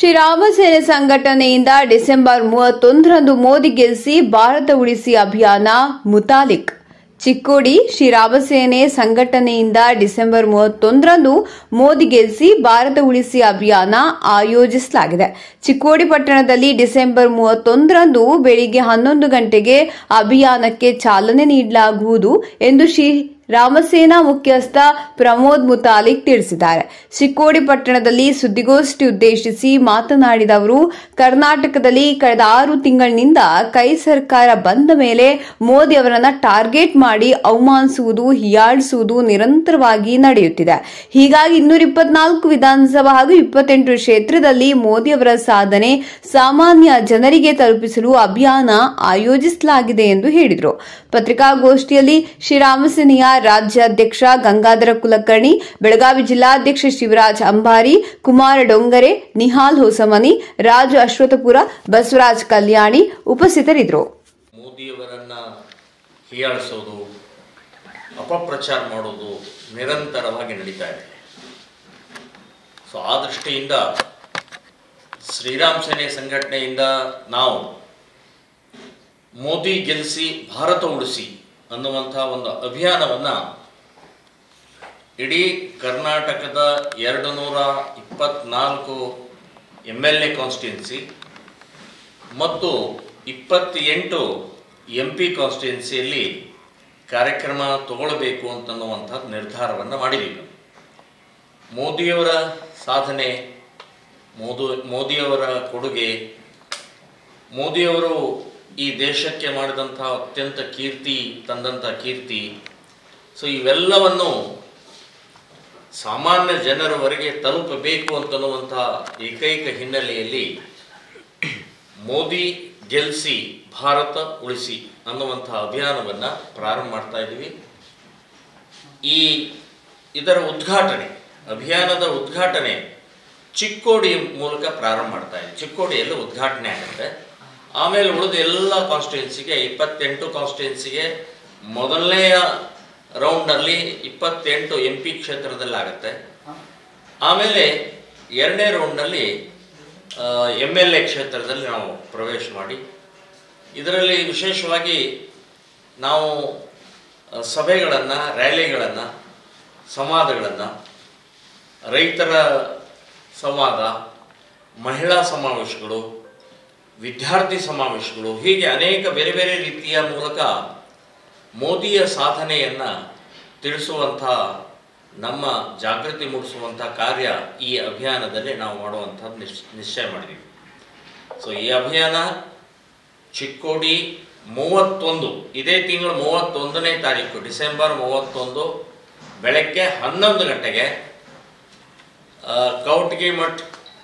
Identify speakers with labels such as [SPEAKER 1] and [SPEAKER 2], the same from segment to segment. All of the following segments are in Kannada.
[SPEAKER 1] ಶ್ರೀರಾಮ ಸೇನೆ ಸಂಘಟನೆಯಿಂದ ಡಿಸೆಂಬರ್ ಮೂವತ್ತೊಂದರಂದು ಮೋದಿ ಗೆಲ್ಲಿಸಿ ಭಾರತ ಉಳಿಸಿ ಅಭಿಯಾನ ಮುತಾಲಿಕ್ ಚಿಕ್ಕೋಡಿ ಶ್ರೀರಾಮ ಸೇನೆ ಸಂಘಟನೆಯಿಂದ ಡಿಸೆಂಬರ್ ಮೂವತ್ತೊಂದರಂದು ಮೋದಿ ಗೆಲ್ಲಿಸಿ ಭಾರತ ಉಳಿಸಿ ಅಭಿಯಾನ ಆಯೋಜಿಸಲಾಗಿದೆ ಚಿಕ್ಕೋಡಿ ಪಟ್ಟಣದಲ್ಲಿ ಡಿಸೆಂಬರ್ ಮೂವತ್ತೊಂದರಂದು ಬೆಳಿಗ್ಗೆ ಹನ್ನೊಂದು ಗಂಟೆಗೆ ಅಭಿಯಾನಕ್ಕೆ ಚಾಲನೆ ನೀಡಲಾಗುವುದು ಎಂದು ಶ್ರೀ ರಾಮಸೇನಾ ಮುಖ್ಯಸ್ಥ ಪ್ರಮೋದ್ ಮುತಾಲಿಕ್ ತಿಳಿಸಿದ್ದಾರೆ ಚಿಕ್ಕೋಡಿ ಪಟ್ಟಣದಲ್ಲಿ ಸುದ್ದಿಗೋಷ್ಠಿ ಉದ್ದೇಶಿಸಿ ಮಾತನಾಡಿದ ಅವರು ಕರ್ನಾಟಕದಲ್ಲಿ ಕಳೆದ ಆರು ತಿಂಗಳಿನಿಂದ ಕೈ ಸರ್ಕಾರ ಬಂದ ಮೇಲೆ ಮೋದಿ ಅವರನ್ನ ಟಾರ್ಗೆಟ್ ಮಾಡಿ ಅವಮಾನಿಸುವುದು ಹೀಯಾಳಿಸುವುದು ನಿರಂತರವಾಗಿ ನಡೆಯುತ್ತಿದೆ ಹೀಗಾಗಿ ಇನ್ನೂರ ಇಪ್ಪತ್ನಾಲ್ಕು ವಿಧಾನಸಭಾ ಹಾಗೂ ಇಪ್ಪತ್ತೆಂಟು ಕ್ಷೇತ್ರದಲ್ಲಿ ಮೋದಿ ಅವರ ಸಾಧನೆ ಸಾಮಾನ್ಯ ಜನರಿಗೆ ತಲುಪಿಸಲು ಅಭಿಯಾನ ಆಯೋಜಿಸಲಾಗಿದೆ ಎಂದು ಹೇಳಿದರು ಪತ್ರಿಕಾಗೋಷ್ಠಿಯಲ್ಲಿ ಶ್ರೀರಾಮಸೇನೆಯ ರಾಜ್ಯಾಧ್ಯಕ್ಷ ಗಂಗಾಧರ ಕುಲಕರ್ಣಿ ಬೆಳಗಾವಿ ಜಿಲ್ಲಾಧ್ಯಕ್ಷ ಶಿವರಾಜ್ ಅಂಬಾರಿ ಕುಮಾರ ಡೊಂಗರೆ ನಿಹಾಲ್ ಹೊಸಮನಿ ರಾಜು ಅಶ್ವಥಪುರ ಬಸವರಾಜ್ ಕಲ್ಯಾಣಿ ಉಪಸ್ಥಿತರಿದ್ದರು
[SPEAKER 2] ಮೋದಿಯವರನ್ನ ಹೀಯಾಳಿಸೋದು ಅಪಪ್ರಚಾರ ಮಾಡೋದು ನಿರಂತರವಾಗಿ ನಡೀತಾ ಇದೆ ಸೊ ಆ ದೃಷ್ಟಿಯಿಂದ ಶ್ರೀರಾಮ್ ಸೇನೆ ಸಂಘಟನೆಯಿಂದ ನಾವು ಮೋದಿ ಗೆಲ್ಲಿಸಿ ಭಾರತ ಉಳಿಸಿ ಅನ್ನುವಂಥ ಒಂದು ಅಭಿಯಾನವನ್ನು ಇಡೀ ಕರ್ನಾಟಕದ ಎರಡು ನೂರ ಇಪ್ಪತ್ನಾಲ್ಕು ಎಮ್ ಎಲ್ ಎ ಕಾನ್ಸ್ಟಿಟ್ಯುನ್ಸಿ ಮತ್ತು ಇಪ್ಪತ್ತೆಂಟು ಎಂ ಪಿ ಕಾನ್ಸ್ಟಿಟ್ಯುನ್ಸಿಯಲ್ಲಿ ಕಾರ್ಯಕ್ರಮ ತಗೊಳ್ಬೇಕು ಅಂತನ್ನುವಂಥ ನಿರ್ಧಾರವನ್ನು ಮಾಡಿದ್ದೀವಿ ಮೋದಿಯವರ ಸಾಧನೆ ಮೋದು ಮೋದಿಯವರ ಕೊಡುಗೆ ಮೋದಿಯವರು ಈ ದೇಶಕ್ಕೆ ಮಾಡಿದಂಥ ಅತ್ಯಂತ ಕೀರ್ತಿ ತಂದಂಥ ಕೀರ್ತಿ ಸೊ ಇವೆಲ್ಲವನ್ನು ಸಾಮಾನ್ಯ ಜನರವರೆಗೆ ತಲುಪಬೇಕು ಅಂತನ್ನುವಂಥ ಏಕೈಕ ಹಿನ್ನೆಲೆಯಲ್ಲಿ ಮೋದಿ ಗೆಲ್ಲಿಸಿ ಭಾರತ ಉಳಿಸಿ ಅನ್ನುವಂಥ ಅಭಿಯಾನವನ್ನು ಪ್ರಾರಂಭ ಮಾಡ್ತಾ ಇದ್ದೀವಿ ಈ ಇದರ ಉದ್ಘಾಟನೆ ಅಭಿಯಾನದ ಉದ್ಘಾಟನೆ ಚಿಕ್ಕೋಡಿ ಮೂಲಕ ಪ್ರಾರಂಭ ಮಾಡ್ತಾ ಇದ್ದೀವಿ ಚಿಕ್ಕೋಡಿಯಲ್ಲಿ ಉದ್ಘಾಟನೆ ಆಗುತ್ತೆ ಆಮೇಲೆ ಉಳಿದ ಎಲ್ಲ ಕಾನ್ಸ್ಟಿಟ್ಯುನ್ಸಿಗೆ ಇಪ್ಪತ್ತೆಂಟು ಕಾನ್ಸ್ಟಿಟ್ಯುನ್ಸಿಗೆ ಮೊದಲನೆಯ ರೌಂಡ್ನಲ್ಲಿ ಇಪ್ಪತ್ತೆಂಟು ಎಂ ಪಿ ಕ್ಷೇತ್ರದಲ್ಲಿ ಆಗುತ್ತೆ ಆಮೇಲೆ ಎರಡನೇ ರೌಂಡ್ನಲ್ಲಿ ಎಮ್ ಎಲ್ ಎ ಕ್ಷೇತ್ರದಲ್ಲಿ ನಾವು ಪ್ರವೇಶ ಮಾಡಿ ಇದರಲ್ಲಿ ವಿಶೇಷವಾಗಿ ನಾವು ಸಭೆಗಳನ್ನು ರ್ಯಾಲಿಗಳನ್ನು ಸಂವಾದಗಳನ್ನು ರೈತರ ಸಂವಾದ ಮಹಿಳಾ ಸಮಾವೇಶಗಳು ವಿದ್ಯಾರ್ಥಿ ಸಮಾವೇಶಗಳು ಹೀಗೆ ಅನೇಕ ಬೇರೆ ಬೇರೆ ರೀತಿಯ ಮೂಲಕ ಮೋದಿಯ ಸಾಧನೆಯನ್ನು ತಿಳಿಸುವಂಥ ನಮ್ಮ ಜಾಗೃತಿ ಮೂಡಿಸುವಂಥ ಕಾರ್ಯ ಈ ಅಭಿಯಾನದಲ್ಲಿ ನಾವು ಮಾಡುವಂಥದ್ದು ನಿಶ್ ನಿಶ್ಚಯ ಮಾಡಿದ್ದೀವಿ ಸೊ ಈ ಅಭಿಯಾನ ಚಿಕ್ಕೋಡಿ ಮೂವತ್ತೊಂದು ಇದೇ ತಿಂಗಳು ಮೂವತ್ತೊಂದನೇ ತಾರೀಕು ಡಿಸೆಂಬರ್ ಮೂವತ್ತೊಂದು ಬೆಳಗ್ಗೆ ಹನ್ನೊಂದು ಗಂಟೆಗೆ ಆ, ಕೌಟ್ಗಿ ಮಠ್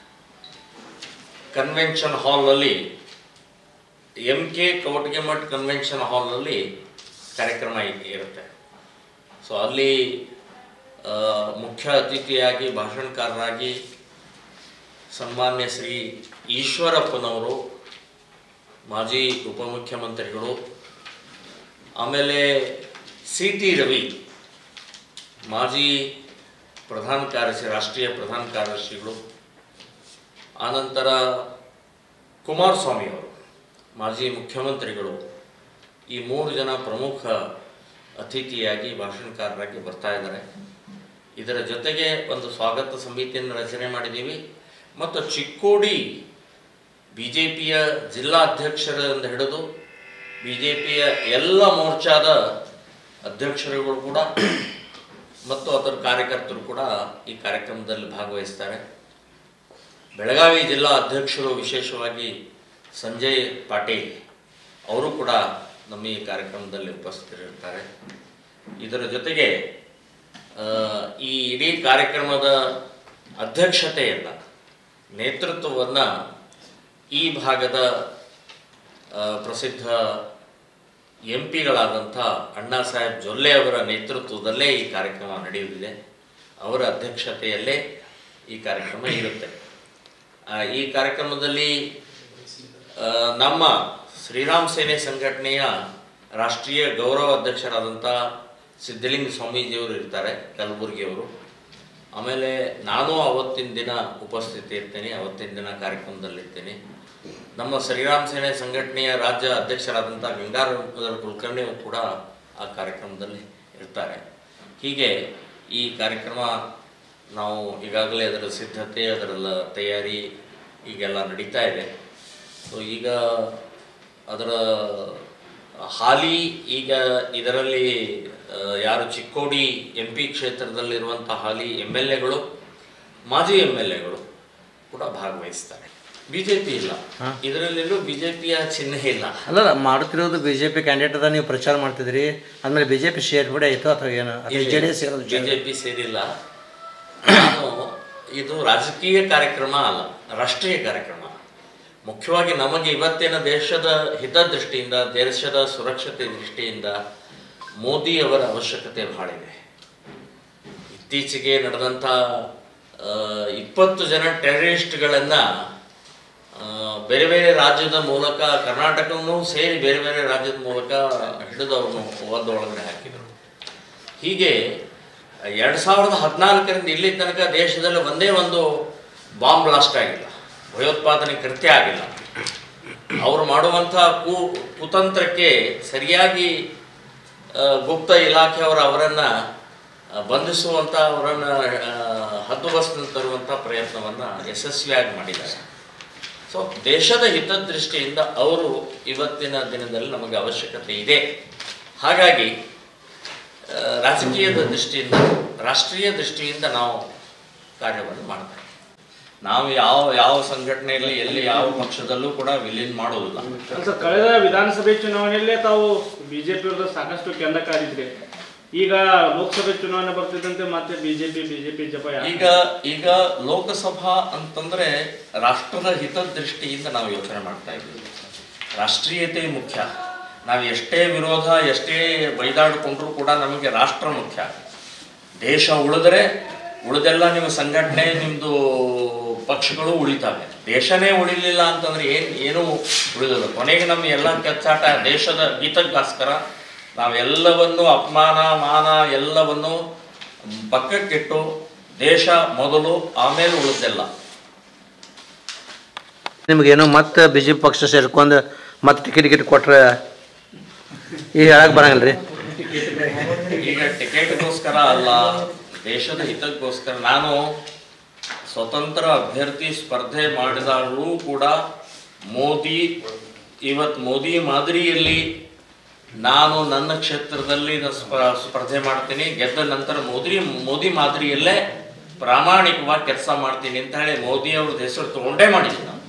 [SPEAKER 2] ಕನ್ವೆನ್ಷನ್ ಹಾಲ್ನಲ್ಲಿ M K Kautge Math convention ಹಾಲ್ನಲ್ಲಿ ಕಾರ್ಯಕ್ರಮ ಇ- ಇರುತ್ತೆ ಸೊ ಅಲ್ಲಿ ಆ, ಮುಖ್ಯ ಅತಿಥಿಯಾಗಿ ಭಾಷಣಕಾರರಾಗಿ ಸನ್ಮಾನ್ಯ ಶ್ರೀ ಈಶ್ವರಪ್ಪನವರು ಮಾಜಿ ಉಪಮುಖ್ಯಮಂತ್ರಿಗಳು ಆಮೇಲೆ ಸಿ ಟಿ ರವಿ ಮಾಜಿ ಪ್ರಧಾನ ಕಾರ್ಯದರ್ಶಿ ರಾಷ್ಟ್ರೀಯ ಪ್ರಧಾನ ಕಾರ್ಯದರ್ಶಿಗಳು ಆನಂತರ ಕುಮಾರಸ್ವಾಮಿ ಅವರು ಮಾಜಿ ಮುಖ್ಯಮಂತ್ರಿಗಳು ಈ ಮೂರು ಜನ ಪ್ರಮುಖ ಅತಿಥಿಯಾಗಿ ಭಾಷಣಕಾರರಾಗಿ ಬರ್ತಾ ಇದ್ದಾರೆ ಇದರ ಜೊತೆಗೆ ಒಂದು ಸ್ವಾಗತ ಸಮಿತಿಯನ್ನು ರಚನೆ ಮಾಡಿದ್ದೀವಿ ಮತ್ತು ಚಿಕ್ಕೋಡಿ ಬಿ ಜೆ ಪಿಯ ಜಿಲ್ಲಾಧ್ಯಕ್ಷರಿಂದ ಹಿಡಿದು ಬಿ ಜೆ ಪಿಯ ಎಲ್ಲ ಮೋರ್ಚಾದ ಅಧ್ಯಕ್ಷರುಗಳು ಕೂಡ ಮತ್ತು ಅದರ ಕಾರ್ಯಕರ್ತರು ಕೂಡ ಈ ಕಾರ್ಯಕ್ರಮದಲ್ಲಿ ಭಾಗವಹಿಸ್ತಾರೆ ಬೆಳಗಾವಿ ಜಿಲ್ಲಾ ಅಧ್ಯಕ್ಷರು ವಿಶೇಷವಾಗಿ ಸಂಜಯ್ ಪಾಟೀಲ್ ಅವರು ಕೂಡ ನಮ್ಮ ಈ ಕಾರ್ಯಕ್ರಮದಲ್ಲಿ ಉಪಸ್ಥಿತರಿರ್ತಾರೆ ಇದರ ಜೊತೆಗೆ ಆ, ಈ ಇಡೀ ಕಾರ್ಯಕ್ರಮದ ಅಧ್ಯಕ್ಷತೆಯನ್ನು ನೇತೃತ್ವವನ್ನು ಈ ಭಾಗದ ಆ, ಪ್ರಸಿದ್ಧ ಎಂ ಪಿಗಳಾದಂಥ ಅಣ್ಣಾ ಸಾಹೇಬ್ ಜೊಲ್ಲೆ ಅವರ ನೇತೃತ್ವದಲ್ಲೇ ಈ ಕಾರ್ಯಕ್ರಮ ನಡೆಯುತ್ತಿದೆ ಅವರ ಅಧ್ಯಕ್ಷತೆಯಲ್ಲೇ ಈ ಕಾರ್ಯಕ್ರಮ ಇರುತ್ತೆ ಆ, ಈ ಕಾರ್ಯಕ್ರಮದಲ್ಲಿ ಆ, ನಮ್ಮ ಶ್ರೀರಾಮ್ ಸೇನೆ ಸಂಘಟನೆಯ ರಾಷ್ಟ್ರೀಯ ಗೌರವ ಅಧ್ಯಕ್ಷರಾದಂಥ ಸಿದ್ಧಲಿಂಗ ಸ್ವಾಮೀಜಿಯವರು ಇರ್ತಾರೆ ಕಲಬುರಗಿಯವರು ಆಮೇಲೆ ನಾನು ಅವತ್ತಿನ ದಿನ ಉಪಸ್ಥಿತಿ ಇರ್ತೇನೆ ಅವತ್ತಿನ ದಿನ ಕಾರ್ಯಕ್ರಮದಲ್ಲಿರ್ತೇನೆ ನಮ್ಮ ಶ್ರೀರಾಮ್ ಸೇನೆ ಸಂಘಟನೆಯ ರಾಜ್ಯ ಅಧ್ಯಕ್ಷರಾದಂಥ ಗಂಗಾಧರ ಕುಲಕರ್ಣಿ ಅವರು ಕೂಡ ಆ ಕಾರ್ಯಕ್ರಮದಲ್ಲಿ ಇರ್ತಾರೆ ಹೀಗೆ ಈ ಕಾರ್ಯಕ್ರಮ ನಾವು ಈಗಾಗಲೇ ಅದರ ಸಿದ್ಧತೆ ಅದರ ತಯಾರಿ ಈಗೆಲ್ಲ ನಡೀತಾ ಇದೆ ಸೊ ಈಗ ಅದರ ಹಾಲಿ ಈಗ ಇದರಲ್ಲಿ ಆ, ಯಾರು ಚಿಕ್ಕೋಡಿ ಎಂ ಪಿ ಕ್ಷೇತ್ರದಲ್ಲಿರುವಂಥ ಹಾಲಿ ಎಮ್ ಎಲ್ ಎಗಳು ಮಾಜಿ ಎಮ್ ಎಲ್ ಎಗಳು ಕೂಡ ಭಾಗವಹಿಸ್ತಾರೆ ಬಿಜೆಪಿ ಇಲ್ಲ ಇದರಲ್ಲೆಲ್ಲೂ ಬಿಜೆಪಿಯ ಚಿಹ್ನೆ ಇಲ್ಲ
[SPEAKER 3] ಅಲ್ಲ ಮಾಡುತ್ತಿರೋದು ಬಿ ಜೆ ಪಿ ಕ್ಯಾಂಡಿಡೇಟ್ ಅದ ನೀವು ಪ್ರಚಾರ ಮಾಡ್ತಿದ್ರಿ ಆಮೇಲೆ ಬಿ ಜೆ ಪಿ ಸೇರ್ಪಡೆ ಆಯಿತು ಅಥವಾ ಏನು ಜೆ ಡಿ ಎಸ್ ಇರೋದು
[SPEAKER 2] ಬಿಜೆಪಿ ಸೇರಿಲ್ಲ ನಾನು ಇದು ರಾಜಕೀಯ ಕಾರ್ಯಕ್ರಮ ಅಲ್ಲ ರಾಷ್ಟ್ರೀಯ ಕಾರ್ಯಕ್ರಮ ಮುಖ್ಯವಾಗಿ ನಮಗೆ ಇವತ್ತಿನ ದೇಶದ ಹಿತದೃಷ್ಟಿಯಿಂದ ದೇಶದ ಸುರಕ್ಷತೆ ದೃಷ್ಟಿಯಿಂದ ಮೋದಿಯವರ ಅವಶ್ಯಕತೆ ಬಹಳ ಇದೆ ಇತ್ತೀಚೆಗೆ ನಡೆದಂಥ ಆ, ಇಪ್ಪತ್ತು ಜನ ಟೆರರಿಸ್ಟ್ಗಳನ್ನು ಬೇರೆ ಬೇರೆ ರಾಜ್ಯದ ಮೂಲಕ ಕರ್ನಾಟಕವನ್ನು ಸೇರಿ ಬೇರೆ ಬೇರೆ ರಾಜ್ಯದ ಮೂಲಕ ಹಿಡಿದು ಅವ್ರನ್ನು ಒಳಗಡೆ ಹಾಕಿದರು ಹೀಗೆ ಎರಡು ಸಾವಿರದ ಹದಿನಾಲ್ಕರಿಂದ ಇಲ್ಲಿ ತನಕ ದೇಶದಲ್ಲಿ ಒಂದೇ ಒಂದು ಬಾಂಬ್ ಬ್ಲಾಸ್ಟ್ ಆಗಿಲ್ಲ ಭಯೋತ್ಪಾದನೆ ಕೃತ್ಯ ಆಗಿಲ್ಲ ಅವರು ಮಾಡುವಂಥ ಕು ಕುತಂತ್ರಕ್ಕೆ ಸರಿಯಾಗಿ ಆ, ಗುಪ್ತ ಇಲಾಖೆಯವರು ಅವರನ್ನು ಬಂಧಿಸುವಂಥ ಅವರನ್ನು ಹದ್ದುಬಸ್ತು ತರುವಂಥ ಪ್ರಯತ್ನವನ್ನು ಯಶಸ್ವಿಯಾಗಿ ಮಾಡಿದ್ದಾರೆ ಸೊ ದೇಶದ ಹಿತದೃಷ್ಟಿಯಿಂದ ಅವರು ಇವತ್ತಿನ ದಿನದಲ್ಲಿ ನಮಗೆ ಅವಶ್ಯಕತೆ ಇದೆ ಹಾಗಾಗಿ ಆ, ರಾಜಕೀಯದ ದೃಷ್ಟಿಯಿಂದ ರಾಷ್ಟ್ರೀಯ ದೃಷ್ಟಿಯಿಂದ ನಾವು ಕಾರ್ಯವನ್ನು ಮಾಡ್ತೇವೆ ನಾವು ಯಾವ ಯಾವ ಸಂಘಟನೆಯಲ್ಲಿ ಎಲ್ಲಿ ಯಾವ ಪಕ್ಷದಲ್ಲೂ ಕೂಡ ವಿಲೀನ್ ಮಾಡೋದಿಲ್ಲ
[SPEAKER 4] ಸರ್ ಕಳೆದ ವಿಧಾನಸಭೆ ಚುನಾವಣೆಯಲ್ಲೇ ತಾವು ಬಿಜೆಪಿ ಅವ್ರದ್ದು ಸಾಕಷ್ಟು ಕೆಂದ ಕಾದಿದ್ರಿ ಈಗ ಲೋಕಸಭೆ ಚುನಾವಣೆ ಬರ್ತಿದ್ದಂತೆ ಮತ್ತೆ ಬಿಜೆಪಿ ಬಿಜೆಪಿ ಜಪ ಯಾಕೆ?
[SPEAKER 2] ಈಗ ಈಗ ಲೋಕಸಭಾ ಅಂತಂದ್ರೆ ರಾಷ್ಟ್ರದ ಹಿತದೃಷ್ಟಿಯಿಂದ ನಾವು ಯೋಚನೆ ಮಾಡ್ತಾ ಇದ್ದೀವಿ ರಾಷ್ಟ್ರೀಯತೆ ಮುಖ್ಯ ನಾವು ಎಷ್ಟೇ ವಿರೋಧ ಎಷ್ಟೇ ಬೈದಾಡಿಕೊಂಡ್ರೂ ಕೂಡ ನಮಗೆ ರಾಷ್ಟ್ರ ಮುಖ್ಯ ದೇಶ ಉಳಿದ್ರೆ ಉಳಿದೆಲ್ಲ ನಿಮ್ಮ ಸಂಘಟನೆ ನಿಮ್ಮದು ಪಕ್ಷಗಳು ಉಳಿತಾವೆ ದೇಶನೇ ಉಳಿಲಿಲ್ಲ ಅಂತಂದ್ರೆ ಏನು ಏನೂ ಉಳಿದಿಲ್ಲ ಕೊನೆಗೆ ನಮ್ಮ ಎಲ್ಲ ಕೆಚ್ಚಾಟ ದೇಶದ ಹಿತಕ್ಕೋಸ್ಕರ ನಾವೆಲ್ಲವನ್ನು ಅಪಮಾನ ಮಾನ ಎಲ್ಲವನ್ನು ಪಕ್ಕಕ್ಕಿಟ್ಟು ದೇಶ ಮೊದಲು ಆಮೇಲೆ ಉಳಿದೆಲ್ಲ
[SPEAKER 3] ನಿಮಗೇನೋ ಮತ್ತೆ ಬಿ ಜೆ ಪಿ ಪಕ್ಷ ಸೇರ್ಕೊಂಡು ಮತ್ತೆ ಟಿಕೆಟ್ ಟಿಕೆಟ್ ಕೊಟ್ರೆ ಈಗ ಹೇಳಕ್ಕೆ ಬರಂಗಿಲ್ಲ ರೀ
[SPEAKER 2] ಈಗ ಟಿಕೆಟ್ಗೋಸ್ಕರ ಅಲ್ಲ ದೇಶದ ಹಿತಕ್ಕೋಸ್ಕರ ನಾನು ಸ್ವತಂತ್ರ ಅಭ್ಯರ್ಥಿ ಸ್ಪರ್ಧೆ ಮಾಡಿದಾಗಲೂ ಕೂಡ ಮೋದಿ ಇವತ್ತು ಮೋದಿ ಮಾದರಿಯಲ್ಲಿ ನಾನು ನನ್ನ ಕ್ಷೇತ್ರದಲ್ಲಿ ನಾನು ಸ್ಪ- ಸ್ಪರ್ಧೆ ಮಾಡ್ತೀನಿ ಗೆದ್ದ ನಂತರ ಮೋದಿ ಮೋದಿ ಮಾದರಿಯಲ್ಲೇ ಪ್ರಾಮಾಣಿಕವಾಗಿ ಕೆಲಸ ಮಾಡ್ತೀನಿ ಅಂತ ಹೇಳಿ ಮೋದಿ ಅವ್ರದ್ದು ಹೆಸರು ತಗೊಂಡೇ ಮಾಡಿದ್ದೀನಿ ನಾನು